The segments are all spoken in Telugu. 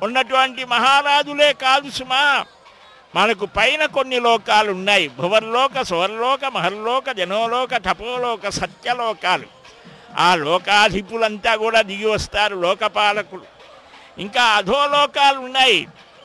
ఉన్నటువంటి మహారాజులే కాదు సుమా మనకు పైన కొన్ని లోకాలు ఉన్నాయి భువర్లోక సువర్లోక మహర్లోక జనోలోక తపోలోక సత్యలోకాలు ఆ లోకాధిపులంతా కూడా దిగి వస్తారు లోకపాలకులు ఇంకా అధోలోకాలు ఉన్నాయి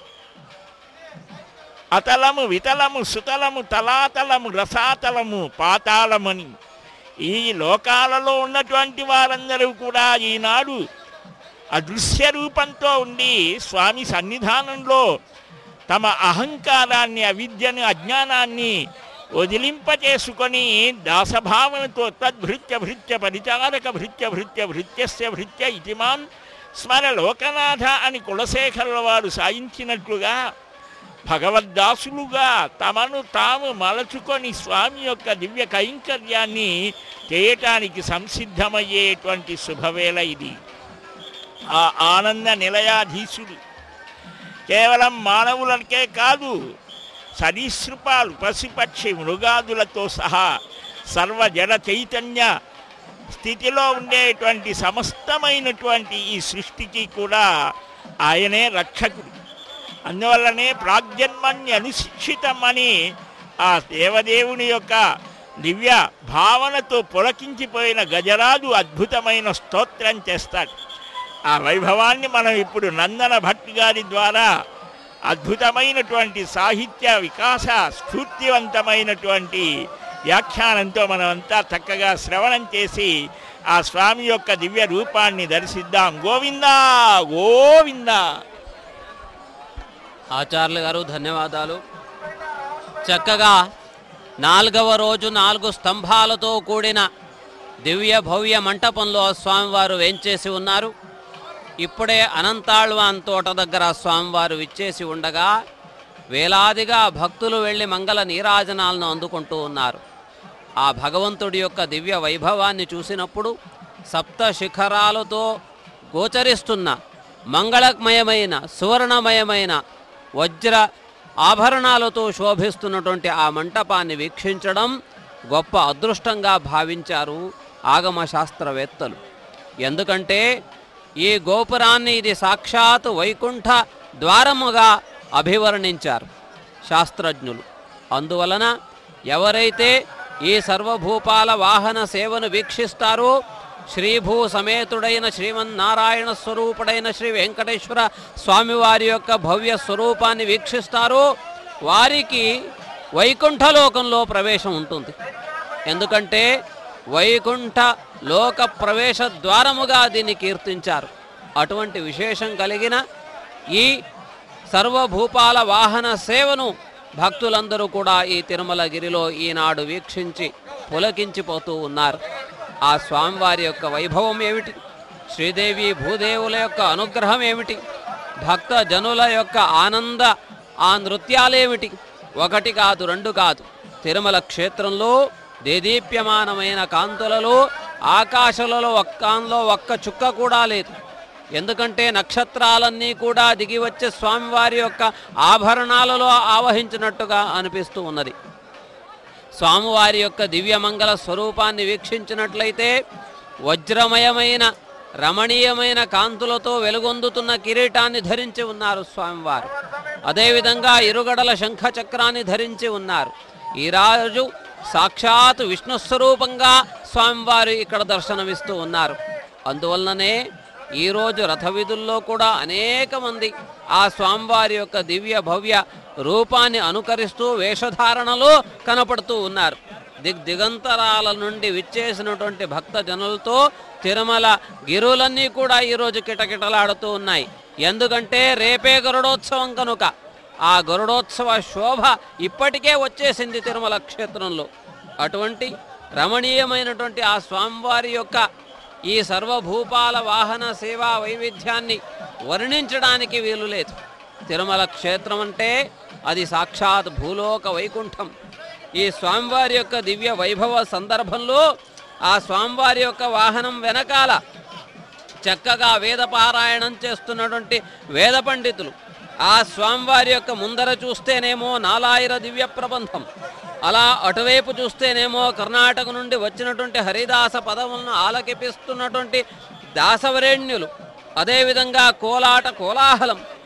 అతలము వితలము సుతలము తలాతలము రసాతలము పాతాళమని ఈ లోకాలలో ఉన్నటువంటి వారందరూ కూడా ఈనాడు అదృశ్య రూపంతో ఉండి స్వామి సన్నిధానంలో తమ అహంకారాన్ని అవిద్యను అజ్ఞానాన్ని వదిలింపచేసుకొని దాసభావనతో తద్భృత్య భృత్య పరిచారక భృత్య భృత్య భృత్యస్య భృత్య ఇతిమాం స్మర లోకనాథ అని కులశేఖరుల వారు సాయించినట్లుగా భగవద్దాసులుగా తమను తాము మలచుకొని స్వామి యొక్క దివ్య కైంకర్యాన్ని చేయటానికి సంసిద్ధమయ్యేటువంటి శుభవేళ ఇది ఆ ఆనంద నిలయాధీశుడు కేవలం మానవులకే కాదు సరీసృపాలు పశుపక్షి మృగాదులతో సహా సర్వ జడ చైతన్య స్థితిలో ఉండేటువంటి సమస్తమైనటువంటి ఈ సృష్టికి కూడా ఆయనే రక్షకుడు అందువల్లనే ప్రాగ్జన్మని అనుశిక్షితమని ఆ దేవదేవుని యొక్క దివ్య భావనతో పులకించిపోయిన గజరాజు అద్భుతమైన స్తోత్రం చేస్తాడు ఆ వైభవాన్ని మనం ఇప్పుడు నందన భట్ గారి ద్వారా అద్భుతమైనటువంటి సాహిత్య వికాస స్ఫూర్తివంతమైనటువంటి వ్యాఖ్యానంతో మనమంతా చక్కగా శ్రవణం చేసి ఆ స్వామి యొక్క దివ్య రూపాన్ని దర్శిద్దాం గోవిందా గోవిందా ఆచార్యులు గారు ధన్యవాదాలు చక్కగా నాలుగవ రోజు నాలుగు స్తంభాలతో కూడిన దివ్య భవ్య మంటపంలో స్వామివారు వేంచేసి ఉన్నారు ఇప్పుడే అనంతాళ్వాన్ తోట దగ్గర స్వామివారు విచ్చేసి ఉండగా వేలాదిగా భక్తులు వెళ్ళి మంగళ నీరాజనాలను అందుకుంటూ ఉన్నారు ఆ భగవంతుడి యొక్క దివ్య వైభవాన్ని చూసినప్పుడు సప్త శిఖరాలతో గోచరిస్తున్న మంగళమయమైన సువర్ణమయమైన వజ్ర ఆభరణాలతో శోభిస్తున్నటువంటి ఆ మంటపాన్ని వీక్షించడం గొప్ప అదృష్టంగా భావించారు ఆగమ శాస్త్రవేత్తలు ఎందుకంటే ఈ గోపురాన్ని ఇది సాక్షాత్ వైకుంఠ ద్వారముగా అభివర్ణించారు శాస్త్రజ్ఞులు అందువలన ఎవరైతే ఈ సర్వభూపాల వాహన సేవను వీక్షిస్తారో శ్రీభూ సమేతుడైన శ్రీమన్నారాయణ స్వరూపుడైన శ్రీ వెంకటేశ్వర స్వామివారి యొక్క భవ్య స్వరూపాన్ని వీక్షిస్తారో వారికి వైకుంఠలోకంలో ప్రవేశం ఉంటుంది ఎందుకంటే వైకుంఠ లోక ప్రవేశ ద్వారముగా దీన్ని కీర్తించారు అటువంటి విశేషం కలిగిన ఈ సర్వభూపాల వాహన సేవను భక్తులందరూ కూడా ఈ తిరుమలగిరిలో ఈనాడు వీక్షించి పులకించిపోతూ ఉన్నారు ఆ స్వామివారి యొక్క వైభవం ఏమిటి శ్రీదేవి భూదేవుల యొక్క అనుగ్రహం ఏమిటి భక్త జనుల యొక్క ఆనంద ఆ నృత్యాలేమిటి ఒకటి కాదు రెండు కాదు తిరుమల క్షేత్రంలో దేదీప్యమానమైన కాంతులలో ఆకాశలలో ఒక్కాన్లో ఒక్క చుక్క కూడా లేదు ఎందుకంటే నక్షత్రాలన్నీ కూడా దిగి వచ్చే స్వామివారి యొక్క ఆభరణాలలో ఆవహించినట్టుగా అనిపిస్తూ ఉన్నది స్వామివారి యొక్క దివ్యమంగళ స్వరూపాన్ని వీక్షించినట్లయితే వజ్రమయమైన రమణీయమైన కాంతులతో వెలుగొందుతున్న కిరీటాన్ని ధరించి ఉన్నారు స్వామివారు అదేవిధంగా ఇరుగడల శంఖ చక్రాన్ని ధరించి ఉన్నారు ఈ రాజు సాక్షాత్ విష్ణు స్వరూపంగా స్వామివారు ఇక్కడ దర్శనమిస్తూ ఉన్నారు అందువలననే ఈరోజు రథ విధుల్లో కూడా అనేక మంది ఆ స్వామివారి యొక్క దివ్య భవ్య రూపాన్ని అనుకరిస్తూ వేషధారణలో కనపడుతూ ఉన్నారు దిగ్ దిగంతరాల నుండి విచ్చేసినటువంటి భక్త జనులతో తిరుమల గిరులన్నీ కూడా ఈరోజు కిటకిటలాడుతూ ఉన్నాయి ఎందుకంటే రేపే గరుడోత్సవం కనుక ఆ గరుడోత్సవ శోభ ఇప్పటికే వచ్చేసింది తిరుమల క్షేత్రంలో అటువంటి రమణీయమైనటువంటి ఆ స్వామివారి యొక్క ఈ సర్వభూపాల వాహన సేవా వైవిధ్యాన్ని వర్ణించడానికి వీలు లేదు తిరుమల క్షేత్రం అంటే అది సాక్షాత్ భూలోక వైకుంఠం ఈ స్వామివారి యొక్క దివ్య వైభవ సందర్భంలో ఆ స్వామివారి యొక్క వాహనం వెనకాల చక్కగా వేద పారాయణం చేస్తున్నటువంటి వేద పండితులు ఆ స్వామివారి యొక్క ముందర చూస్తేనేమో నాలాయిర దివ్య ప్రబంధం అలా అటువైపు చూస్తేనేమో కర్ణాటక నుండి వచ్చినటువంటి హరిదాస పదములను ఆలకిపిస్తున్నటువంటి దాసవరేణ్యులు అదేవిధంగా కోలాట కోలాహలం